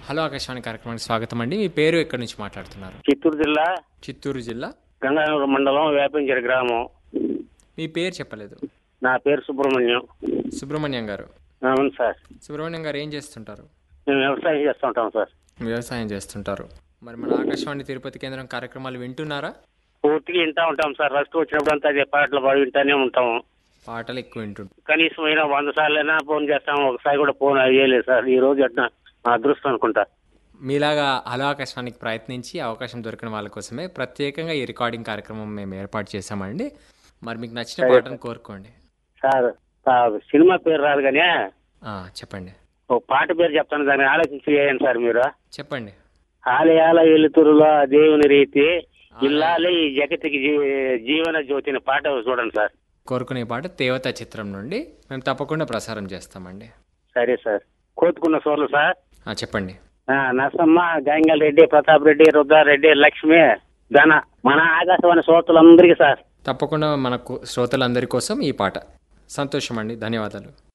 hello Akashvani కార్యక్రమానికి స్వాగతం అండి మీ పేరు ఎక్కడి నుంచి మాట్లాడుతున్నారు చిత్తూరు జిల్లా చిత్తూరు జిల్లా గంగానగర్ మండలం వేపంచెరి గ్రామం మీ పేరు చెప్పలేదు నా పేరు సుబ్రహ్మణ్యం సుబ్రహ్మణ్యం గారు అవును సార్ సుబ్రహ్మణ్యం గారు ఏం చేస్తుంటారు మేము వ్యవసాయం చేస్తుంటాం సార్ వ్యవసాయం చేస్తుంటారు మరి మన ఆకాశవాణి తిరుపతి కేంద్రం కార్యక్రమాలు వింటున్నారా పూర్తిగా వింటా ఉంటాం సార్ రస్ట్ వచ్చినప్పుడు అంతా అదే పాటలు పాడి వింటానే ఉంటాము పాటలు ఎక్కువ వింటుంటారు కనీసం అయినా వంద సార్లైనా ఫోన్ చేస్తాం ఒకసారి కూడా ఫోన్ అయ్యలేదు సార్ ఈ రోజు అట్లా మా అదృష్టం అనుకుంటా మీలాగా హలో ఆకాశవాణికి ప్రయత్నించి అవకాశం దొరికిన వాళ్ళ కోసమే ప్రత్యేకంగా ఈ రికార్డింగ్ కార్యక్రమం మేము ఏర్పాటు చేశామండి మరి మీకు నచ్చిన పాటను కోరుకోండి సార్ ఆ సినిమా పేరు రాదు కానీ ఆ, చెప్పండి ఒక పాట పేరు చెప్తాను దాన్ని ఆలోచించి చేయండి సార్ మీరు చెప్పండి ఆలయాల వెలుతురులో దేవుని రీతి ఇల్లాలి ఈ జగతికి జీ- జీవన జ్యోతిని పాట చూడండి సార్ కోరుకునే పాట దేవత చిత్రం నుండి మేము తప్పకుండా ప్రసారం చేస్తామండి సరే సార్ కోతుకున్న సోర్లు సార్ ఆ, చెప్పండి ఆ, నరసమ్మ గంగల్ రెడ్డి ప్రతాప్ రెడ్డి రుద్రారెడ్డి లక్ష్మి ధన మన ఆకాశవాణి శ్రోతలందరికీ సార్ తప్పకుండా మన కో- శ్రోతలందరి కోసం ఈ పాట సంతోషం అండి ధన్యవాదాలు